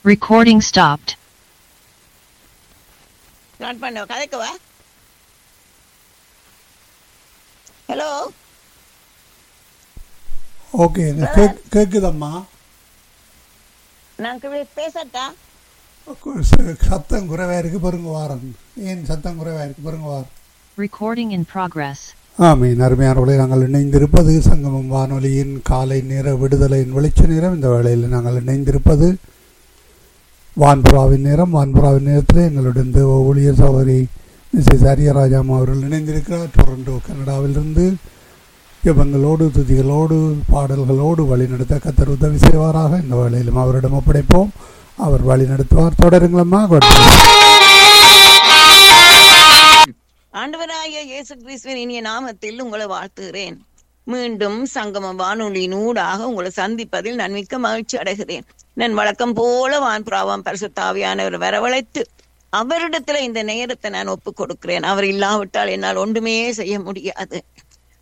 Recording stopped. Start பண்ண கதைக்கவா hello okay கேக் கேட்குதம்மா நான் கு- பேசட்டா கு- ச- சத்தம் குறைவாக இருக்கு பாருங்க வாரம் ஏன் சத்தம் குறைவாக இருக்கு பாருங்க வாரம் Recording in progress. ஆமீன் அருமையானவர்களை நாங்கள் இணைந்திருப்பது சங்கமம் வானொலியின் காலை நேர விடுதலையின் வெளிச்ச நேரம் இந்த வேளையில் நாங்கள் இணைந்திருப்பது வான்புறாவின் நேரம் வான்புறாவின் நேரத்தில் எங்களுடன் தேவ ஊழியர் சகோதரி மிஸ்ஸஸ் அரியராஜாம் அவர்கள் இணைந்திருக்கிறார் டொரண்டோ கனடாவிலிருந்து ஜெபங்களோடு துதிகளோடு பாடல்களோடு வழிநடத்த கத்தர் உதவி செய்வாராக இந்த வேளையிலும் அவரிடம் ஒப்படைப்போம் அவர் வழி நடத்துவார் தொடருங்களம்மா God bless. ஆண்டவராகிய இயேசு கிறிஸ்துவின் இனிய நாமத்தில் உங்களை வாழ்த்துகிறேன் மீண்டும் சங்கம வானொலியின் ஊடாக உங்களை சந்திப்பதில் நான் மிக்க மகிழ்ச்சி அடைகிறேன் நான் வழக்கம் போல வான்புறாவாம் பரிசுத்தாவியானவர் வரவழைத்து அவரிடத்துல இந்த நேரத்தை நான் ஒப்பு கொடுக்கிறேன் அவர் இல்லாவிட்டால் என்னால் ஒன்றுமே செய்ய முடியாது